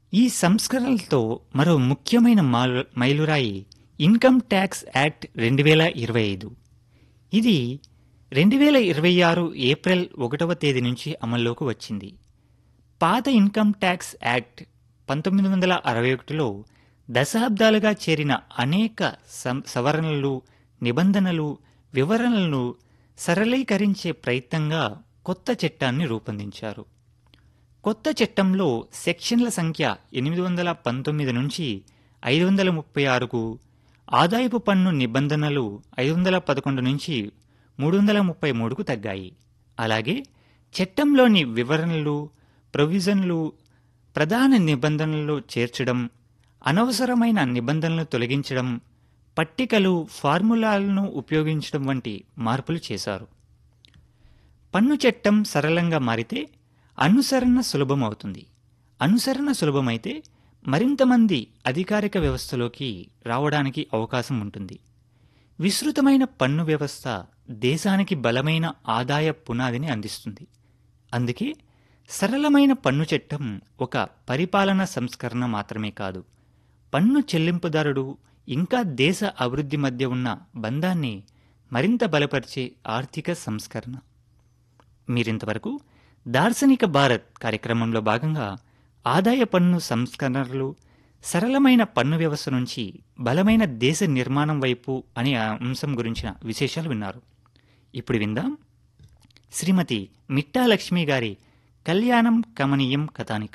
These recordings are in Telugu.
ఈ సంస్కరణలతో మరో ముఖ్యమైన మాల్- మైలురాయి ఇన్కమ్ ట్యాక్స్ యాక్ట్ రెండు వేల ఇరవై ఐదు ఇది రెండు వేల ఇరవై ఆరు ఏప్రిల్ ఒకటవ తేదీ నుంచి అమల్లోకి వచ్చింది పాత ఇన్కమ్ ట్యాక్స్ యాక్ట్ పంతొమ్మిది వందల అరవై ఒకటిలో దశాబ్దాలుగా చేరిన అనేక సం- సవరణలు నిబంధనలు వివరణలను సరళీకరించే ప్రయత్నంగా కొత్త చట్టాన్ని రూపొందించారు కొత్త చట్టంలో సెక్షన్ల సంఖ్య ఎనిమిది వందల పంతొమ్మిది నుంచి ఐదు వందల ముప్పై ఆరుకు ఆదాయపు పన్ను నిబంధనలు ఐదు వందల పదకొండు నుంచి మూడు వందల ముప్పై మూడుకు తగ్గాయి అలాగే చట్టంలోని వివరణలు ప్రొవిజన్లు ప్రధాన నిబంధనలు చేర్చడం అనవసరమైన నిబంధనలు తొలగించడం పట్టికలు ఫార్ములాలను ఉపయోగించడం వంటి మార్పులు చేశారు పన్ను చట్టం సరళంగా మారితే అనుసరణ సులభమవుతుంది అనుసరణ సులభమైతే మరింత మంది అధికారిక వ్యవస్థలోకి రావడానికి అవకాశం ఉంటుంది విస్తృతమైన పన్ను వ్యవస్థ దేశానికి బలమైన ఆదాయ పునాదిని అందిస్తుంది అందుకే సరళమైన పన్ను చట్టం ఒక పరిపాలన సంస్కరణ మాత్రమే కాదు పన్ను చెల్లింపుదారుడు ఇంకా దేశ అభివృద్ధి మధ్య ఉన్న బంధాన్ని మరింత బలపరిచే ఆర్థిక సంస్కరణ మీరింతవరకు దార్శనిక భారత్ కార్యక్రమంలో భాగంగా ఆదాయ పన్ను సంస్కరణలు సరళమైన పన్ను వ్యవస్థ నుంచి బలమైన దేశ నిర్మాణం వైపు అనే అంశం గురించిన విశేషాలు విన్నారు ఇప్పుడు విందాం శ్రీమతి మిట్టా లక్ష్మి గారి కళ్యాణం కమనీయం కథానిక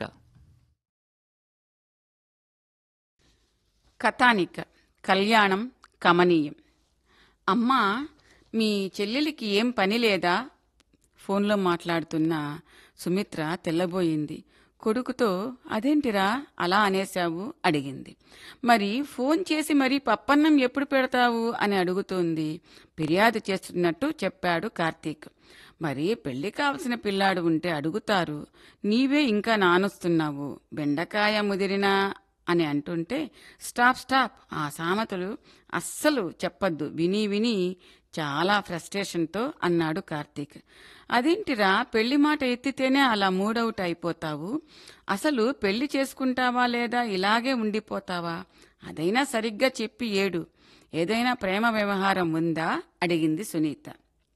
కథానిక కళ్యాణం కమనీయం అమ్మా మీ చెల్లెలికి ఏం పని లేదా ఫోన్లో మాట్లాడుతున్న సుమిత్ర తెల్లబోయింది కొడుకుతో అదేంటిరా అలా అనేశావు అడిగింది మరి ఫోన్ చేసి మరి పప్పన్నం ఎప్పుడు పెడతావు అని అడుగుతోంది ఫిర్యాదు చేస్తున్నట్టు చెప్పాడు కార్తీక్ మరి పెళ్లి కావలసిన పిల్లాడు ఉంటే అడుగుతారు నీవే ఇంకా నానుస్తున్నావు బెండకాయ ముదిరినా అని అంటుంటే స్టాప్ స్టాప్ ఆ సామెతలు అస్సలు చెప్పొద్దు విని విని చాలా ఫ్రస్ట్రేషన్తో అన్నాడు కార్తీక్ అదేంటిరా పెళ్లి మాట ఎత్తితేనే అలా మూడౌట్ అయిపోతావు అసలు పెళ్లి చేసుకుంటావా లేదా ఇలాగే ఉండిపోతావా అదైనా సరిగ్గా చెప్పి ఏడు ఏదైనా ప్రేమ వ్యవహారం ఉందా అడిగింది సునీత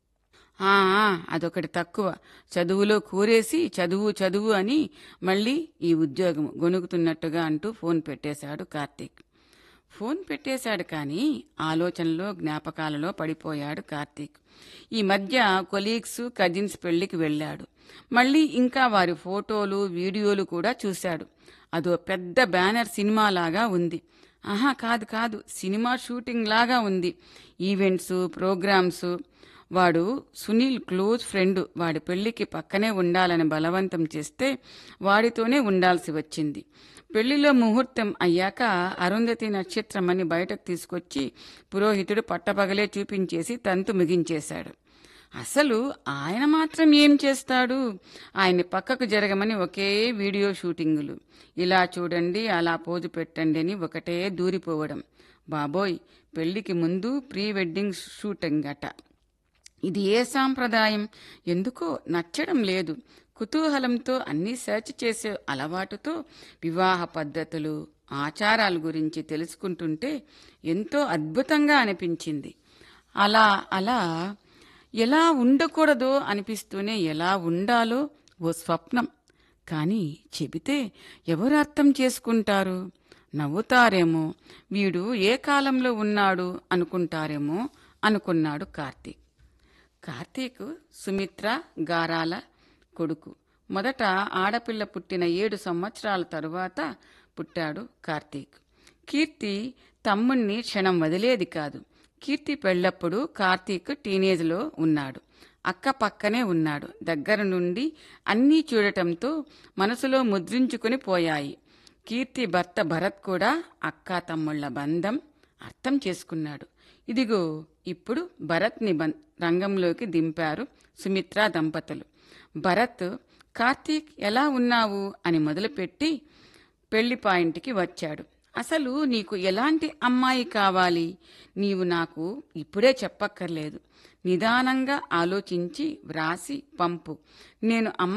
ఆ ఆ, అదొకటి తక్కువ చదువులో కూరేసి చదువు చదువు అని మళ్ళీ ఈ ఉద్యోగం గొనుగుతున్నట్టుగా అంటూ ఫోన్ పెట్టేశాడు కార్తీక్ ఫోన్ పెట్టేశాడు కానీ ఆలోచనలో జ్ఞాపకాలలో పడిపోయాడు కార్తీక్ ఈ మధ్య కొలీగ్స్ కజిన్స్ పెళ్లికి వెళ్ళాడు మళ్ళీ ఇంకా వారి ఫోటోలు వీడియోలు కూడా చూశాడు అదో పెద్ద బ్యానర్ సినిమా లాగా ఉంది ఆహా కాదు కాదు సినిమా షూటింగ్ లాగా ఉంది ఈవెంట్స్ ప్రోగ్రామ్స్ వాడు సునీల్ క్లోజ్ ఫ్రెండ్ వాడి పెళ్లికి పక్కనే ఉండాలని బలవంతం చేస్తే వాడితోనే ఉండాల్సి వచ్చింది పెళ్లిలో ముహూర్తం అయ్యాక అరుంధతి నక్షత్రం అని బయటకు తీసుకొచ్చి పురోహితుడు పట్టపగలే చూపించేసి తంతు ముగించేశాడు అసలు ఆయన మాత్రం ఏం చేస్తాడు ఆయన్ని పక్కకు జరగమని ఒకే వీడియో షూటింగులు ఇలా చూడండి అలా పోజు పెట్టండి అని ఒకటే దూరిపోవడం బాబోయ్ పెళ్లికి ముందు ప్రీ వెడ్డింగ్ షూటింగ్ అట ఇది ఏ సాంప్రదాయం ఎందుకో నచ్చడం లేదు కుతూహలంతో అన్నీ సెర్చ్ చేసే అలవాటుతో వివాహ పద్ధతులు ఆచారాల గురించి తెలుసుకుంటుంటే ఎంతో అద్భుతంగా అనిపించింది అలా అలా ఎలా ఉండకూడదో అనిపిస్తూనే ఎలా ఉండాలో ఓ స్వప్నం కానీ చెబితే ఎవరు అర్థం చేసుకుంటారు నవ్వుతారేమో వీడు ఏ కాలంలో ఉన్నాడు అనుకుంటారేమో అనుకున్నాడు కార్తీక్ కార్తీక్ సుమిత్ర గారాల కొడుకు మొదట ఆడపిల్ల పుట్టిన ఏడు సంవత్సరాల తరువాత పుట్టాడు కార్తీక్ కీర్తి తమ్ముణ్ణి క్షణం వదిలేది కాదు కీర్తి పెళ్ళప్పుడు కార్తీక్ టీనేజ్లో ఉన్నాడు అక్క పక్కనే ఉన్నాడు దగ్గర నుండి అన్నీ చూడటంతో మనసులో ముద్రించుకుని పోయాయి కీర్తి భర్త భరత్ కూడా అక్కా తమ్ముళ్ల బంధం అర్థం చేసుకున్నాడు ఇదిగో ఇప్పుడు భరత్ని బం- రంగంలోకి దింపారు సుమిత్ర దంపతులు భరత్ కార్తీక్ ఎలా ఉన్నావు అని మొదలుపెట్టి పెళ్లి పాయింట్కి వచ్చాడు అసలు నీకు ఎలాంటి అమ్మాయి కావాలి నీవు నాకు ఇప్పుడే చెప్పక్కర్లేదు నిదానంగా ఆలోచించి వ్రాసి పంపు నేను అమ్మ